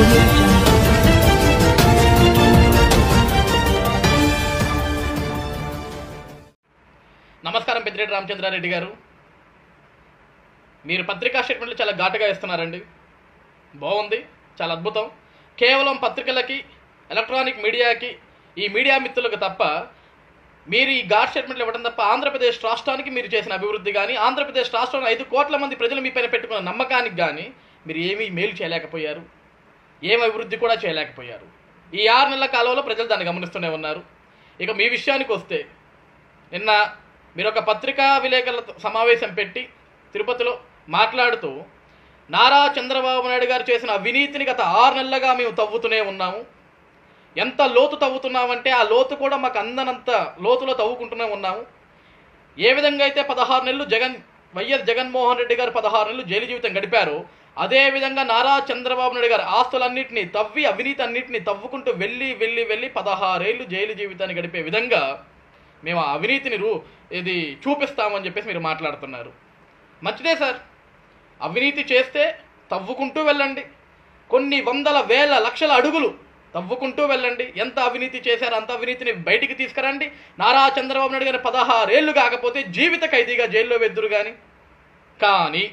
audio jungle. నమస్కారం పెద్దిరెడ్డి రామచంద్రారెడ్డి గారు మీరు పత్రికా స్టేట్మెంట్లు చాలా ఘాటుగా ఇస్తున్నారండి బాగుంది చాలా అద్భుతం కేవలం పత్రికలకి ఎలక్ట్రానిక్ మీడియాకి ఈ మీడియా మిత్రులకు తప్ప మీరు ఈ ఘాట్ స్టేట్మెంట్లు ఇవ్వడం తప్ప ఆంధ్రప్రదేశ్ రాష్ట్రానికి మీరు చేసిన అభివృద్ధి కానీ ఆంధ్రప్రదేశ్ రాష్ట్రంలో ఐదు కోట్ల మంది ప్రజలు మీ పైన పెట్టుకున్న నమ్మకానికి కానీ మీరు ఏమీ మేలు చేయలేకపోయారు ఏం అభివృద్ధి కూడా చేయలేకపోయారు ఈ ఆరు నెలల కాలంలో ప్రజలు దాన్ని గమనిస్తూనే ఉన్నారు ఇక మీ విషయానికి వస్తే నిన్న మీరు ఒక పత్రికా విలేకరుల సమావేశం పెట్టి తిరుపతిలో మాట్లాడుతూ నారా చంద్రబాబు నాయుడు గారు చేసిన అవినీతిని గత ఆరు నెలలుగా మేము తవ్వుతూనే ఉన్నాము ఎంత లోతు తవ్వుతున్నామంటే ఆ లోతు కూడా మాకు అందనంత లోతులో తవ్వుకుంటూనే ఉన్నాము ఏ విధంగా అయితే పదహారు నెలలు జగన్ వైఎస్ జగన్మోహన్ రెడ్డి గారు పదహారు నెలలు జైలు జీవితం గడిపారో అదే విధంగా నారా చంద్రబాబు నాయుడు గారు ఆస్తులన్నింటినీ తవ్వి అవినీతి అన్నింటినీ తవ్వుకుంటూ వెళ్ళి వెళ్ళి వెళ్ళి పదహారేళ్ళు జైలు జీవితాన్ని గడిపే విధంగా మేము ఆ అవినీతిని రూ ఇది చూపిస్తామని చెప్పేసి మీరు మాట్లాడుతున్నారు మంచిదే సార్ అవినీతి చేస్తే తవ్వుకుంటూ వెళ్ళండి కొన్ని వందల వేల లక్షల అడుగులు తవ్వుకుంటూ వెళ్ళండి ఎంత అవినీతి చేశారో అంత అవినీతిని బయటికి తీసుకురండి నారా చంద్రబాబు నాయుడు గారు పదహారేళ్ళు కాకపోతే జీవిత ఖైదీగా జైల్లో వెద్దురు కానీ కానీ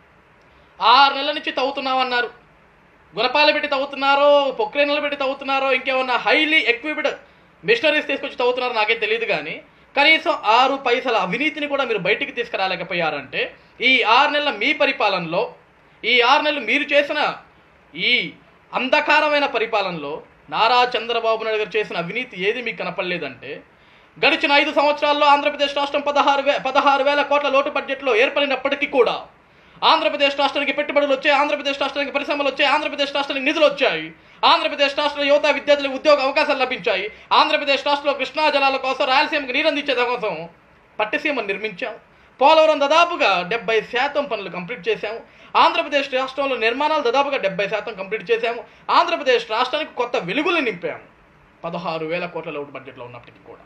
ఆరు నెలల నుంచి తవ్వుతున్నామన్నారు గుణపాలు పెట్టి తవ్వుతున్నారో పొక్రేనలు పెట్టి తవ్వుతున్నారో ఇంకేమన్నా హైలీ ఎక్విప్డ్ మిషనరీస్ తీసుకొచ్చి తవ్వుతున్నారో నాకే తెలియదు కానీ కనీసం ఆరు పైసల అవినీతిని కూడా మీరు బయటికి తీసుకురాలేకపోయారంటే ఈ ఆరు నెలల మీ పరిపాలనలో ఈ ఆరు నెలలు మీరు చేసిన ఈ అంధకారమైన పరిపాలనలో నారా చంద్రబాబు నాయుడు గారు చేసిన అవినీతి ఏది మీకు కనపడలేదంటే గడిచిన ఐదు సంవత్సరాల్లో ఆంధ్రప్రదేశ్ రాష్ట్రం పదహారు వే పదహారు వేల కోట్ల లోటు బడ్జెట్లో ఏర్పడినప్పటికీ కూడా ఆంధ్రప్రదేశ్ రాష్ట్రానికి పెట్టుబడులు వచ్చాయి ఆంధ్రప్రదేశ్ రాష్ట్రానికి పరిశ్రమలు వచ్చాయి ఆంధ్రప్రదేశ్ రాష్ట్రానికి నిధులు వచ్చాయి ఆంధ్రప్రదేశ్ రాష్ట్ర యువత విద్యార్థులకు ఉద్యోగ అవకాశాలు లభించాయి ఆంధ్రప్రదేశ్ రాష్ట్రంలో కృష్ణా జలాల కోసం రాయలసీమకు నీరు అందించే కోసం పట్టిసీమను నిర్మించాం పోలవరం దాదాపుగా డెబ్బై శాతం పనులు కంప్లీట్ చేశాము ఆంధ్రప్రదేశ్ రాష్ట్రంలో నిర్మాణాలు దాదాపుగా డెబ్బై శాతం కంప్లీట్ చేశాము ఆంధ్రప్రదేశ్ రాష్ట్రానికి కొత్త వెలుగులు నింపాము పదహారు వేల కోట్ల లోటు బడ్జెట్లో ఉన్నప్పటికీ కూడా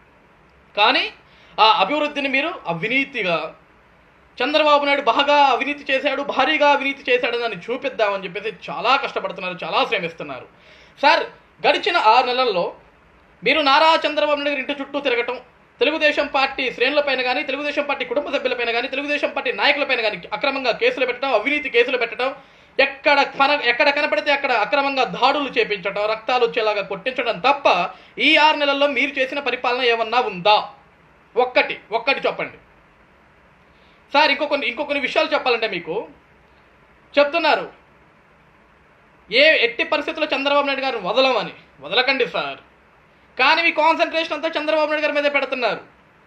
కానీ ఆ అభివృద్ధిని మీరు అవినీతిగా చంద్రబాబు నాయుడు బాగా అవినీతి చేశాడు భారీగా అవినీతి చేశాడు దాన్ని చూపిద్దామని చెప్పేసి చాలా కష్టపడుతున్నారు చాలా శ్రమిస్తున్నారు సార్ గడిచిన ఆరు నెలల్లో మీరు నారా చంద్రబాబు నాయుడు గారి ఇంటి చుట్టూ తిరగటం తెలుగుదేశం పార్టీ శ్రేణులపైన కానీ తెలుగుదేశం పార్టీ కుటుంబ సభ్యులపైన కానీ తెలుగుదేశం పార్టీ నాయకులపైన కానీ అక్రమంగా కేసులు పెట్టడం అవినీతి కేసులు పెట్టడం ఎక్కడ పన ఎక్కడ కనపడితే అక్కడ అక్రమంగా దాడులు చేపించడం రక్తాలు వచ్చేలాగా కొట్టించడం తప్ప ఈ ఆరు నెలల్లో మీరు చేసిన పరిపాలన ఏమన్నా ఉందా ఒక్కటి ఒక్కటి చెప్పండి సార్ ఇంకో కొన్ని ఇంకో కొన్ని విషయాలు చెప్పాలంటే మీకు చెప్తున్నారు ఏ ఎట్టి పరిస్థితుల్లో చంద్రబాబు నాయుడు గారిని వదలమని వదలకండి సార్ కానీ మీ కాన్సన్ట్రేషన్ అంతా చంద్రబాబు నాయుడు గారి మీదే పెడుతున్నారు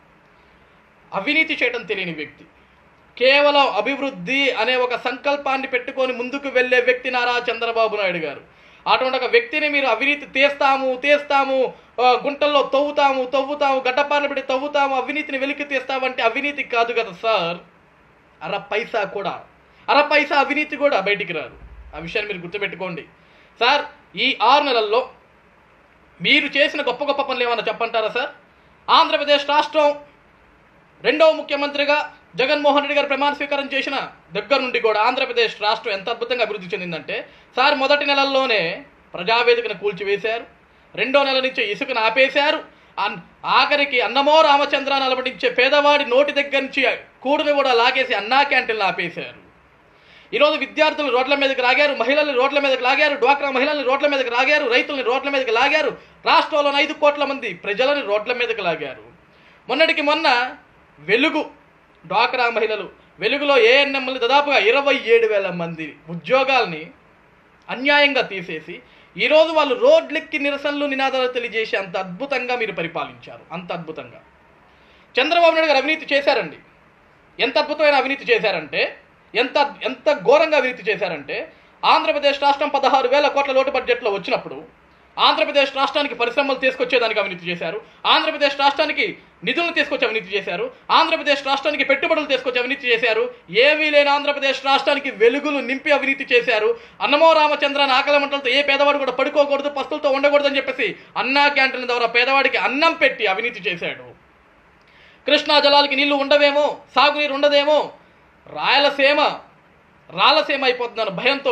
అవినీతి చేయడం తెలియని వ్యక్తి కేవలం అభివృద్ధి అనే ఒక సంకల్పాన్ని పెట్టుకొని ముందుకు వెళ్ళే వ్యక్తి నారా చంద్రబాబు నాయుడు గారు అటువంటి ఒక వ్యక్తిని మీరు అవినీతి తీస్తాము తీస్తాము ఆ, గుంటల్లో తవ్వుతాము తవ్వుతాము గడ్డపాలను పెట్టి తవ్వుతాము అవినీతిని వెలికి తీస్తామంటే అవినీతి కాదు కదా సార్ అర పైసా కూడా అర పైసా అవినీతి కూడా బయటికి రాదు ఆ విషయాన్ని మీరు గుర్తుపెట్టుకోండి సార్ ఈ ఆరు నెలల్లో మీరు చేసిన గొప్ప గొప్ప పనులు ఏమన్నా చెప్పంటారా సార్ ఆంధ్రప్రదేశ్ రాష్ట్రం రెండవ ముఖ్యమంత్రిగా జగన్మోహన్ రెడ్డి గారు ప్రమాణ స్వీకారం చేసిన దగ్గర నుండి కూడా ఆంధ్రప్రదేశ్ రాష్ట్రం ఎంత అద్భుతంగా అభివృద్ధి చెందిందంటే సార్ మొదటి నెలల్లోనే ప్రజావేదికను కూల్చివేశారు రెండో నెల నుంచి ఇసుకను ఆపేశారు అన్- ఆఖరికి అన్నమో రామచంద్రాన్ని అలవడించే పేదవాడి నోటి దగ్గర నుంచి కూడుని కూడా లాగేసి అన్నా క్యాంటీన్లు ఆపేశారు ఈరోజు విద్యార్థులు రోడ్ల మీదకి లాగారు మహిళల్ని రోడ్ల మీదకి లాగారు డ్వాక్రా మహిళల్ని రోడ్ల మీదకి లాగారు రైతుల్ని రోడ్ల మీదకి లాగారు రాష్ట్రంలోని ఐదు కోట్ల మంది ప్రజలని రోడ్ల మీదకి లాగారు మొన్నటికి మొన్న వెలుగు డ్వాక్రా మహిళలు వెలుగులో ఏఎన్ఎంలు దాదాపుగా ఇరవై ఏడు వేల మంది ఉద్యోగాల్ని అన్యాయంగా తీసేసి ఈరోజు వాళ్ళు రోడ్లెక్కి నిరసనలు నినాదాలు తెలియజేసి అంత అద్భుతంగా మీరు పరిపాలించారు అంత అద్భుతంగా చంద్రబాబు నాయుడు గారు అవినీతి చేశారండి ఎంత అద్భుతమైన అవినీతి చేశారంటే ఎంత ఎంత ఘోరంగా అవినీతి చేశారంటే ఆంధ్రప్రదేశ్ రాష్ట్రం పదహారు వేల కోట్ల లోటు బడ్జెట్లో వచ్చినప్పుడు ఆంధ్రప్రదేశ్ రాష్ట్రానికి పరిశ్రమలు తీసుకొచ్చేదానికి అవినీతి చేశారు ఆంధ్రప్రదేశ్ రాష్ట్రానికి నిధులను తీసుకొచ్చి అవినీతి చేశారు ఆంధ్రప్రదేశ్ రాష్ట్రానికి పెట్టుబడులు తీసుకొచ్చి అవినీతి చేశారు ఏమీ లేని ఆంధ్రప్రదేశ్ రాష్ట్రానికి వెలుగులు నింపి అవినీతి చేశారు అన్నమో రామచంద్రన్ ఆకలి మంటలతో ఏ పేదవాడు కూడా పడుకోకూడదు పస్తులతో ఉండకూడదు అని చెప్పేసి అన్నా క్యాంటీన్ ద్వారా పేదవాడికి అన్నం పెట్టి అవినీతి చేశాడు కృష్ణా జలాలకి నీళ్లు ఉండవేమో సాగునీరు ఉండదేమో రాయలసీమ రాయలసీమ అయిపోతుందన్న భయంతో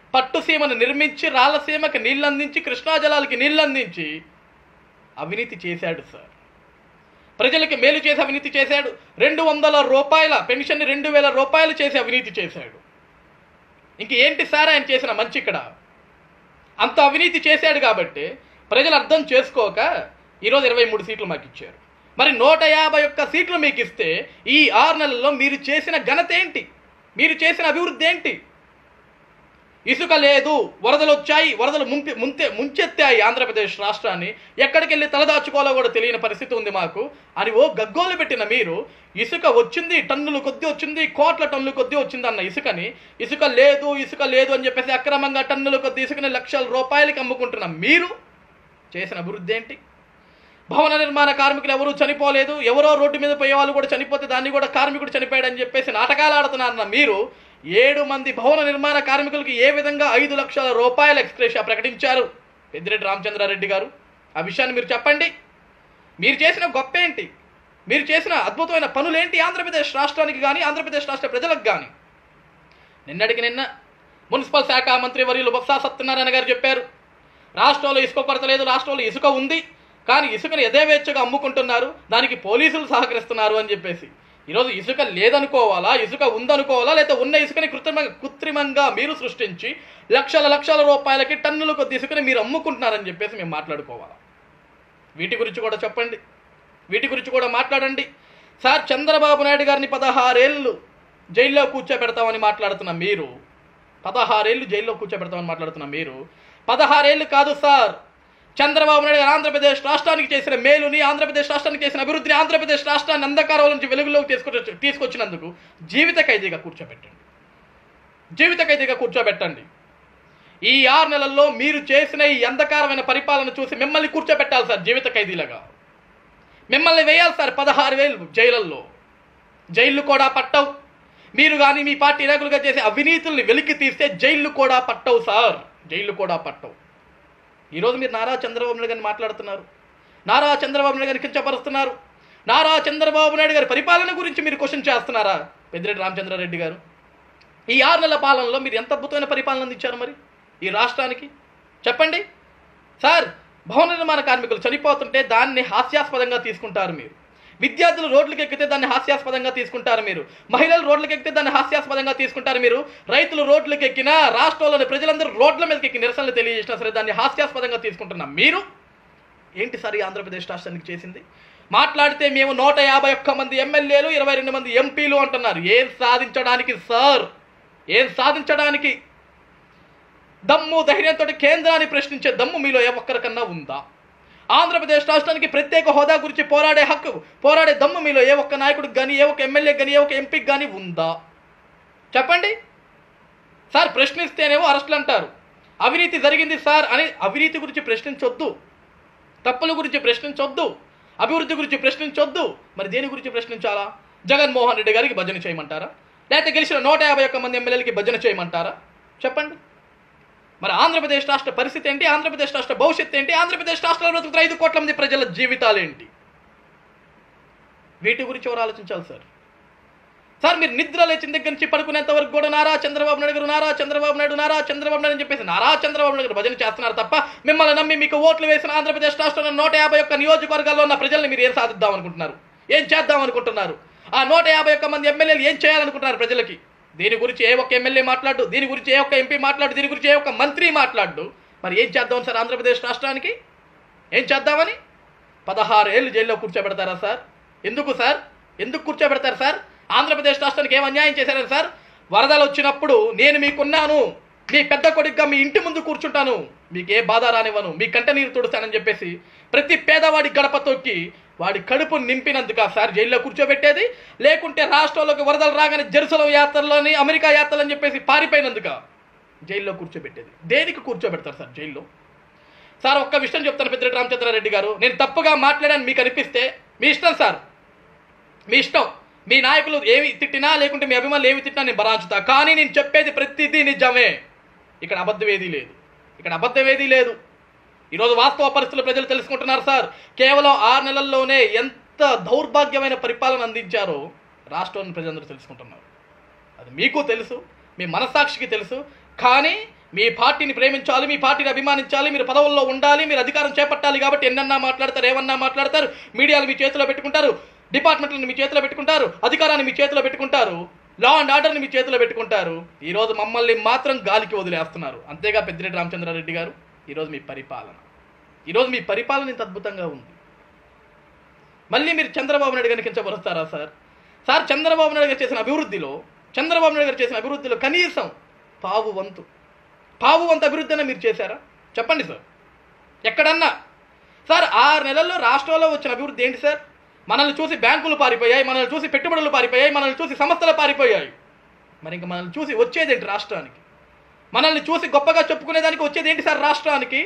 పట్టుసీమను నిర్మించి రాళ్ళసీమకి నీళ్ళు అందించి కృష్ణా జలాలకి నీళ్ళు అందించి అవినీతి చేశాడు సార్ ప్రజలకి మేలు చేసి అవినీతి చేశాడు రెండు వందల రూపాయల పెన్షన్ రెండు వేల రూపాయలు చేసి అవినీతి చేశాడు ఇంక ఏంటి సార్ ఆయన చేసిన మంచి ఇక్కడ అంత అవినీతి చేశాడు కాబట్టి ప్రజలు అర్థం చేసుకోక ఈరోజు ఇరవై మూడు సీట్లు మాకు ఇచ్చారు మరి నూట యాభై ఒక్క సీట్లు మీకు ఇస్తే ఈ ఆరు నెలల్లో మీరు చేసిన ఘనత ఏంటి మీరు చేసిన అభివృద్ధి ఏంటి ఇసుక లేదు వరదలు వచ్చాయి వరదలు ముంపి ముంతే ముంచెత్తాయి ఆంధ్రప్రదేశ్ రాష్ట్రాన్ని ఎక్కడికి వెళ్ళి తలదాచుకోవాలో కూడా తెలియని పరిస్థితి ఉంది మాకు అని ఓ గగ్గోలు పెట్టిన మీరు ఇసుక వచ్చింది టన్నులు కొద్దీ వచ్చింది కోట్ల టన్నులు కొద్దీ వచ్చింది అన్న ఇసుకని ఇసుక లేదు ఇసుక లేదు అని చెప్పేసి అక్రమంగా టన్నుల కొద్ది ఇసుకని లక్షల రూపాయలకి అమ్ముకుంటున్న మీరు చేసిన అభివృద్ధి ఏంటి భవన నిర్మాణ కార్మికులు ఎవరూ చనిపోలేదు ఎవరో రోడ్డు మీద పోయే వాళ్ళు కూడా చనిపోతే దాన్ని కూడా కార్మికుడు చనిపోయాడని చెప్పేసి నాటకాలు ఆడుతున్నారన్న మీరు ఏడు మంది భవన నిర్మాణ కార్మికులకి ఏ విధంగా ఐదు లక్షల రూపాయల ఎక్స్ప్రెషా ప్రకటించారు పెద్దిరెడ్డి రామచంద్రారెడ్డి గారు ఆ విషయాన్ని మీరు చెప్పండి మీరు చేసిన గొప్ప ఏంటి మీరు చేసిన అద్భుతమైన పనులేంటి ఆంధ్రప్రదేశ్ రాష్ట్రానికి కానీ ఆంధ్రప్రదేశ్ రాష్ట్ర ప్రజలకు కానీ నిన్నటికి నిన్న మున్సిపల్ శాఖ మంత్రి వర్యులు బొత్స సత్యనారాయణ గారు చెప్పారు రాష్ట్రంలో ఇసుక కొరత లేదు రాష్ట్రంలో ఇసుక ఉంది కానీ ఇసుకను యథేవేచ్ఛగా అమ్ముకుంటున్నారు దానికి పోలీసులు సహకరిస్తున్నారు అని చెప్పేసి ఈరోజు ఇసుక లేదనుకోవాలా ఇసుక ఉందనుకోవాలా లేదా ఉన్న ఇసుకని కృత్రిమ కృత్రిమంగా మీరు సృష్టించి లక్షల లక్షల రూపాయలకి టన్నుల కొద్ది ఇసుకని మీరు అమ్ముకుంటున్నారని చెప్పేసి మేము మాట్లాడుకోవాలా వీటి గురించి కూడా చెప్పండి వీటి గురించి కూడా మాట్లాడండి సార్ చంద్రబాబు నాయుడు గారిని పదహారేళ్ళు జైల్లో కూర్చోబెడతామని మాట్లాడుతున్న మీరు పదహారేళ్ళు జైల్లో కూర్చోబెడతామని మాట్లాడుతున్న మీరు పదహారేళ్ళు కాదు సార్ చంద్రబాబు నాయుడు గారు ఆంధ్రప్రదేశ్ రాష్ట్రానికి చేసిన మేలుని ఆంధ్రప్రదేశ్ రాష్ట్రానికి చేసిన అభివృద్ధిని ఆంధ్రప్రదేశ్ రాష్ట్రాన్ని అంధకారం నుంచి వెలుగులోకి తీసుకొచ్చి తీసుకొచ్చినందుకు జీవిత ఖైదీగా కూర్చోబెట్టండి జీవిత ఖైదీగా కూర్చోబెట్టండి ఈ ఆరు నెలల్లో మీరు చేసిన ఈ అంధకారమైన పరిపాలన చూసి మిమ్మల్ని కూర్చోబెట్టాలి సార్ జీవిత ఖైదీలుగా మిమ్మల్ని వేయాలి సార్ పదహారు వేలు జైలల్లో జైళ్ళు కూడా పట్టవు మీరు కానీ మీ పార్టీ నాయకులుగా చేసే అవినీతుల్ని వెలికి తీస్తే జైళ్ళు కూడా పట్టవు సార్ జైళ్ళు కూడా పట్టవు ఈరోజు మీరు నారా చంద్రబాబు నాయుడు గారిని మాట్లాడుతున్నారు నారా చంద్రబాబు నాయుడు గారిని కించపరుస్తున్నారు నారా చంద్రబాబు నాయుడు గారి పరిపాలన గురించి మీరు క్వశ్చన్ చేస్తున్నారా పెద్దిరెడ్డి రామచంద్రారెడ్డి గారు ఈ ఆరు నెలల పాలనలో మీరు ఎంత అద్భుతమైన పరిపాలన అందించారు మరి ఈ రాష్ట్రానికి చెప్పండి సార్ భవన నిర్మాణ కార్మికులు చనిపోతుంటే దాన్ని హాస్యాస్పదంగా తీసుకుంటారు మీరు విద్యార్థులు రోడ్లకు ఎక్కితే దాన్ని హాస్యాస్పదంగా తీసుకుంటారు మీరు మహిళలు రోడ్లకు ఎక్కితే దాన్ని హాస్యాస్పదంగా తీసుకుంటారు మీరు రైతులు రోడ్లకు ఎక్కినా రాష్ట్రంలోని ప్రజలందరూ రోడ్ల మీదకి ఎక్కి నిరసనలు తెలియజేసినా సరే దాన్ని హాస్యాస్పదంగా తీసుకుంటున్నాం మీరు ఏంటి సార్ ఈ ఆంధ్రప్రదేశ్ రాష్ట్రానికి చేసింది మాట్లాడితే మేము నూట యాభై ఒక్క మంది ఎమ్మెల్యేలు ఇరవై రెండు మంది ఎంపీలు అంటున్నారు ఏం సాధించడానికి సార్ ఏం సాధించడానికి దమ్ము ధైర్యంతో కేంద్రాన్ని ప్రశ్నించే దమ్ము మీలో ఏ ఒక్కరికన్నా ఉందా ఆంధ్రప్రదేశ్ రాష్ట్రానికి ప్రత్యేక హోదా గురించి పోరాడే హక్కు పోరాడే దమ్ము మీలో ఏ ఒక్క నాయకుడికి కానీ ఏ ఒక్క ఎమ్మెల్యేకి కానీ ఏ ఒక్క ఎంపీకి కానీ ఉందా చెప్పండి సార్ ప్రశ్నిస్తేనేమో అరెస్టులు అంటారు అవినీతి జరిగింది సార్ అని అవినీతి గురించి ప్రశ్నించొద్దు తప్పుల గురించి ప్రశ్నించొద్దు అభివృద్ధి గురించి ప్రశ్నించొద్దు మరి దేని గురించి ప్రశ్నించాలా జగన్మోహన్ రెడ్డి గారికి భజన చేయమంటారా లేకపోతే గెలిచిన నూట యాభై ఒక్క మంది ఎమ్మెల్యేలకి భజన చేయమంటారా చెప్పండి మరి ఆంధ్రప్రదేశ్ రాష్ట్ర పరిస్థితి ఏంటి ఆంధ్రప్రదేశ్ రాష్ట్ర భవిష్యత్తు ఏంటి ఆంధ్రప్రదేశ్ రాష్ట్రంలో బ్రతుకుతున్న ఐదు కోట్ల మంది ప్రజల జీవితాలు ఏంటి వీటి గురించి ఎవరు ఆలోచించాలి సార్ సార్ మీరు నిద్ర లేచిన దగ్గర నుంచి పడుకునేంత వరకు కూడా నారా చంద్రబాబు నాయుడు గారు నారా చంద్రబాబు నాయుడు నారా చంద్రబాబు నాయుడు అని చెప్పేసి నారా చంద్రబాబు నాయుడు గారు భజన చేస్తున్నారు తప్ప మిమ్మల్ని నమ్మి మీకు ఓట్లు వేసిన ఆంధ్రప్రదేశ్ రాష్ట్రంలో నూట యాభై ఒక్క నియోజకవర్గాల్లో ఉన్న ప్రజల్ని మీరు ఏం సాధిద్దాం అనుకుంటున్నారు ఏం చేద్దాం అనుకుంటున్నారు ఆ నూట యాభై ఒక్క మంది ఎమ్మెల్యేలు ఏం చేయాలనుకుంటున్నారు ప్రజలకి దీని గురించి ఏ ఒక్క ఎమ్మెల్యే మాట్లాడు దీని గురించి ఏ ఒక్క ఎంపీ మాట్లాడు దీని గురించి ఏ ఒక్క మంత్రి మాట్లాడు మరి ఏం చేద్దాం సార్ ఆంధ్రప్రదేశ్ రాష్ట్రానికి ఏం చేద్దామని పదహారు ఏళ్ళు జైల్లో కూర్చోబెడతారా సార్ ఎందుకు సార్ ఎందుకు కూర్చోబెడతారు సార్ ఆంధ్రప్రదేశ్ రాష్ట్రానికి ఏం అన్యాయం చేశారు సార్ వరదలు వచ్చినప్పుడు నేను మీకున్నాను మీ పెద్ద కొడుకుగా మీ ఇంటి ముందు కూర్చుంటాను మీకు ఏ బాధ రానివ్వను మీ కంట నీరు తుడుస్తానని చెప్పేసి ప్రతి పేదవాడి గడప తొక్కి వాడి కడుపు నింపినందుక సార్ జైల్లో కూర్చోబెట్టేది లేకుంటే రాష్ట్రంలోకి వరదలు రాగానే జెరూసలం యాత్రలోని అమెరికా యాత్రలు అని చెప్పేసి పారిపోయినందుక జైల్లో కూర్చోబెట్టేది దేనికి కూర్చోబెడతారు సార్ జైల్లో సార్ ఒక్క విషయం చెప్తాను పెద్దిరెడ్డి రామచంద్రారెడ్డి గారు నేను తప్పుగా మాట్లాడాను మీకు అనిపిస్తే మీ ఇష్టం సార్ మీ ఇష్టం మీ నాయకులు ఏమి తిట్టినా లేకుంటే మీ అభిమానులు ఏమి తిట్టినా నేను బరాంచుతా కానీ నేను చెప్పేది ప్రతిదీ నిజమే ఇక్కడ అబద్ధం ఏదీ లేదు ఇక్కడ అబద్ధం ఏదీ లేదు ఈరోజు వాస్తవ పరిస్థితులు ప్రజలు తెలుసుకుంటున్నారు సార్ కేవలం ఆరు నెలల్లోనే ఎంత దౌర్భాగ్యమైన పరిపాలన అందించారో రాష్ట్రంలోని ప్రజలందరూ తెలుసుకుంటున్నారు అది మీకు తెలుసు మీ మనసాక్షికి తెలుసు కానీ మీ పార్టీని ప్రేమించాలి మీ పార్టీని అభిమానించాలి మీరు పదవుల్లో ఉండాలి మీరు అధికారం చేపట్టాలి కాబట్టి ఎన్నన్నా మాట్లాడతారు ఏమన్నా మాట్లాడతారు మీడియాలు మీ చేతిలో పెట్టుకుంటారు డిపార్ట్మెంట్లను మీ చేతిలో పెట్టుకుంటారు అధికారాన్ని మీ చేతిలో పెట్టుకుంటారు లా అండ్ ఆర్డర్ని మీ చేతిలో పెట్టుకుంటారు ఈరోజు మమ్మల్ని మాత్రం గాలికి వదిలేస్తున్నారు అంతేగా పెద్దిరెడ్డి రామచంద్రారెడ్డి గారు ఈరోజు మీ పరిపాలన ఈరోజు మీ పరిపాలన ఇంత అద్భుతంగా ఉంది మళ్ళీ మీరు చంద్రబాబు నాయుడు గారిని కించపరుస్తారా సార్ సార్ చంద్రబాబు నాయుడు గారు చేసిన అభివృద్ధిలో చంద్రబాబు నాయుడు గారు చేసిన అభివృద్ధిలో కనీసం పావు వంతు పావు వంతు అభివృద్ధి అయినా మీరు చేశారా చెప్పండి సార్ ఎక్కడన్నా సార్ ఆరు నెలల్లో రాష్ట్రంలో వచ్చిన అభివృద్ధి ఏంటి సార్ మనల్ని చూసి బ్యాంకులు పారిపోయాయి మనల్ని చూసి పెట్టుబడులు పారిపోయాయి మనల్ని చూసి సంస్థలు పారిపోయాయి మరి ఇంకా మనల్ని చూసి వచ్చేదేంటి రాష్ట్రానికి మనల్ని చూసి గొప్పగా చెప్పుకునేదానికి వచ్చేది ఏంటి సార్ రాష్ట్రానికి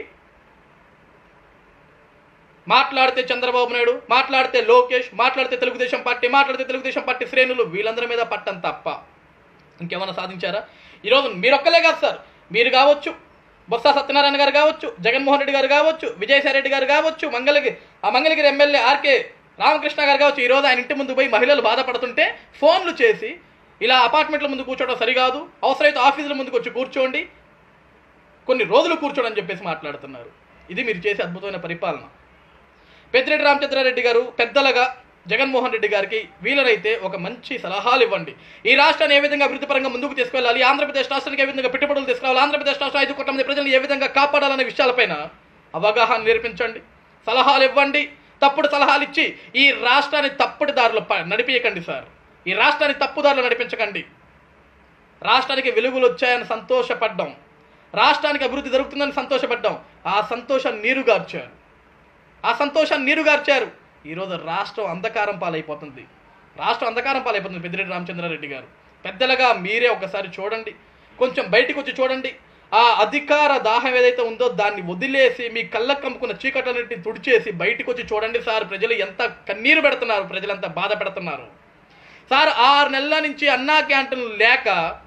మాట్లాడితే చంద్రబాబు నాయుడు మాట్లాడితే లోకేష్ మాట్లాడితే తెలుగుదేశం పార్టీ మాట్లాడితే తెలుగుదేశం పార్టీ శ్రేణులు వీళ్ళందరి మీద పట్టం తప్ప ఇంకేమైనా సాధించారా ఈరోజు మీరు ఒక్కలే కాదు సార్ మీరు కావచ్చు బొత్స సత్యనారాయణ గారు కావచ్చు జగన్మోహన్ రెడ్డి గారు కావచ్చు విజయసాయి రెడ్డి గారు కావచ్చు మంగళగిరి ఆ మంగళగిరి ఎమ్మెల్యే ఆర్కే రామకృష్ణ గారు కావచ్చు ఈరోజు ఆయన ఇంటి ముందు పోయి మహిళలు బాధపడుతుంటే ఫోన్లు చేసి ఇలా అపార్ట్మెంట్ల ముందు కూర్చోవడం సరికాదు అవసరమైతే ఆఫీసుల ముందుకు వచ్చి కూర్చోండి కొన్ని రోజులు కూర్చోడని చెప్పేసి మాట్లాడుతున్నారు ఇది మీరు చేసే అద్భుతమైన పరిపాలన పెద్దిరెడ్డి రామచంద్రారెడ్డి గారు పెద్దలుగా జగన్మోహన్ రెడ్డి గారికి వీలనైతే ఒక మంచి సలహాలు ఇవ్వండి ఈ రాష్ట్రాన్ని ఏ విధంగా అభివృద్ధి పరంగా ముందుకు తీసుకెళ్ళాలి ఆంధ్రప్రదేశ్ రాష్ట్రానికి ఏ విధంగా పెట్టుబడులు తీసుకురావాలి ఆంధ్రప్రదేశ్ రాష్ట్రం ఐదు కోట్ల మంది ప్రజలను ఏ విధంగా కాపాడాలనే విషయాలపైన అవగాహన నేర్పించండి సలహాలు ఇవ్వండి తప్పుడు సలహాలు ఇచ్చి ఈ రాష్ట్రాన్ని తప్పుడు దారిలో ప- నడిపించకండి సార్ ఈ రాష్ట్రాన్ని తప్పుదారిలో నడిపించకండి రాష్ట్రానికి వెలుగులు వచ్చాయని సంతోషపడ్డాం రాష్ట్రానికి అభివృద్ధి జరుగుతుందని సంతోషపడ్డాం ఆ సంతోషం నీరుగార్చారు ఆ సంతోషాన్ని నీరుగార్చారు ఈరోజు రాష్ట్రం అంధకారం పాలైపోతుంది రాష్ట్రం అంధకారం పాలైపోతుంది పెద్దిరెడ్డి రామచంద్రారెడ్డి గారు పెద్దలుగా మీరే ఒకసారి చూడండి కొంచెం బయటికి వచ్చి చూడండి ఆ అధికార దాహం ఏదైతే ఉందో దాన్ని వదిలేసి మీ కళ్ళకు కమ్ముకున్న చీకట్లన్నింటినీ తుడిచేసి బయటికి వచ్చి చూడండి సార్ ప్రజలు ఎంత కన్నీరు పెడుతున్నారు ప్రజలు ఎంత బాధ పెడుతున్నారు సార్ ఆరు నెలల నుంచి అన్నా క్యాంటీన్ లేక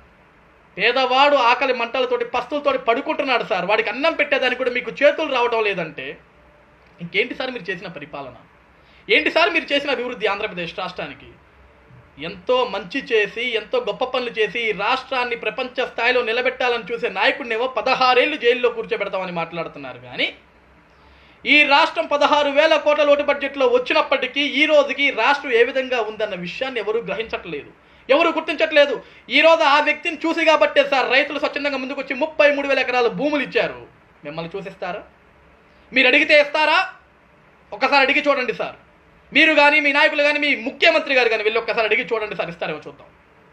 పేదవాడు ఆకలి మంటలతోటి పస్తులతోటి పడుకుంటున్నాడు సార్ వాడికి అన్నం పెట్టేదానికి కూడా మీకు చేతులు రావడం లేదంటే ఇంకేంటి సార్ మీరు చేసిన పరిపాలన ఏంటి సార్ మీరు చేసిన అభివృద్ధి ఆంధ్రప్రదేశ్ రాష్ట్రానికి ఎంతో మంచి చేసి ఎంతో గొప్ప పనులు చేసి ఈ రాష్ట్రాన్ని ప్రపంచ స్థాయిలో నిలబెట్టాలని చూసే నాయకుడినేమో పదహారేళ్ళు జైల్లో కూర్చోబెడతామని మాట్లాడుతున్నారు కానీ ఈ రాష్ట్రం పదహారు వేల కోట్ల లోటు బడ్జెట్లో వచ్చినప్పటికీ ఈ రోజుకి రాష్ట్రం ఏ విధంగా ఉందన్న విషయాన్ని ఎవరు గ్రహించట్లేదు ఎవరు గుర్తించట్లేదు ఈ రోజు ఆ వ్యక్తిని చూసి కాబట్టే సార్ రైతులు స్వచ్ఛందంగా ముందుకు వచ్చి ముప్పై మూడు వేల ఎకరాల భూములు ఇచ్చారు మిమ్మల్ని చూసిస్తారా మీరు అడిగితే ఇస్తారా ఒకసారి అడిగి చూడండి సార్ మీరు కానీ మీ నాయకులు కానీ మీ ముఖ్యమంత్రి గారు కానీ వెళ్ళి ఒక్కసారి అడిగి చూడండి సార్ ఇస్తారేమో చూద్దాం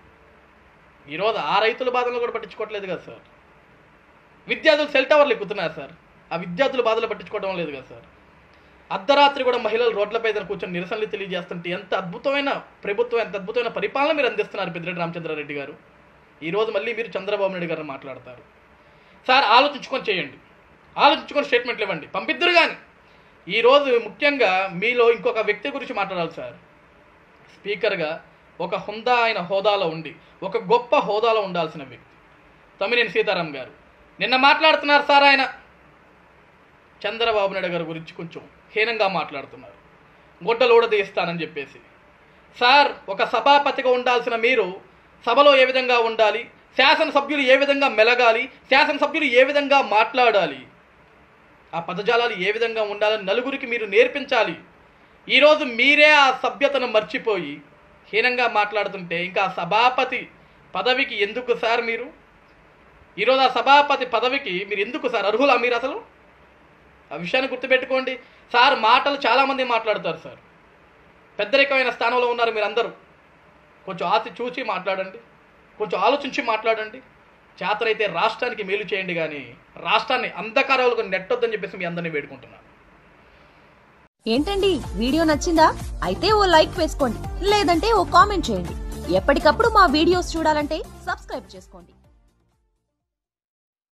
ఈరోజు ఆ రైతుల బాధలు కూడా పట్టించుకోవట్లేదు కదా సార్ విద్యార్థులు సెల్ టవర్లు ఎక్కుతున్నారు సార్ ఆ విద్యార్థుల బాధలు పట్టించుకోవడం లేదు కదా సార్ అర్ధరాత్రి కూడా మహిళలు రోడ్లపై దగ్గర కూర్చొని నిరసనలు తెలియజేస్తుంటే ఎంత అద్భుతమైన ప్రభుత్వం ఎంత అద్భుతమైన పరిపాలన మీరు అందిస్తున్నారు పెద్దిరెడ్డి రామచంద్రారెడ్డి గారు ఈరోజు మళ్ళీ మీరు చంద్రబాబు నాయుడు గారు మాట్లాడతారు సార్ ఆలోచించుకొని చేయండి ఆలోచించుకొని స్టేట్మెంట్లు ఇవ్వండి పంపిద్దరు కానీ ఈరోజు ముఖ్యంగా మీలో ఇంకొక వ్యక్తి గురించి మాట్లాడాలి సార్ స్పీకర్గా ఒక హుందా అయిన హోదాలో ఉండి ఒక గొప్ప హోదాలో ఉండాల్సిన వ్యక్తి తమ్మినేని సీతారాం గారు నిన్న మాట్లాడుతున్నారు సార్ ఆయన చంద్రబాబు నాయుడు గారి గురించి కొంచెం హీనంగా మాట్లాడుతున్నారు గుడ్డలు ఊడదీస్తానని చెప్పేసి సార్ ఒక సభాపతిగా ఉండాల్సిన మీరు సభలో ఏ విధంగా ఉండాలి శాసనసభ్యులు ఏ విధంగా మెలగాలి శాసనసభ్యులు ఏ విధంగా మాట్లాడాలి ఆ పదజాలాలు ఏ విధంగా ఉండాలని నలుగురికి మీరు నేర్పించాలి ఈరోజు మీరే ఆ సభ్యతను మర్చిపోయి హీనంగా మాట్లాడుతుంటే ఇంకా ఆ సభాపతి పదవికి ఎందుకు సార్ మీరు ఈరోజు ఆ సభాపతి పదవికి మీరు ఎందుకు సార్ అర్హులా మీరు అసలు ఆ విషయాన్ని గుర్తుపెట్టుకోండి సార్ మాటలు చాలామంది మాట్లాడతారు సార్ పెద్దరికమైన స్థానంలో ఉన్నారు మీరు అందరూ కొంచెం ఆతి చూచి మాట్లాడండి కొంచెం ఆలోచించి మాట్లాడండి చేతనైతే రాష్ట్రానికి మేలు చేయండి కానీ రాష్ట్రాన్ని అంధకారాలకు నెట్టొద్దని చెప్పేసి మీ అందరినీ వేడుకుంటున్నాను ఏంటండి వీడియో నచ్చిందా అయితే ఓ లైక్ వేసుకోండి లేదంటే ఓ కామెంట్ చేయండి ఎప్పటికప్పుడు మా వీడియోస్ చూడాలంటే సబ్స్క్రైబ్ చేసుకోండి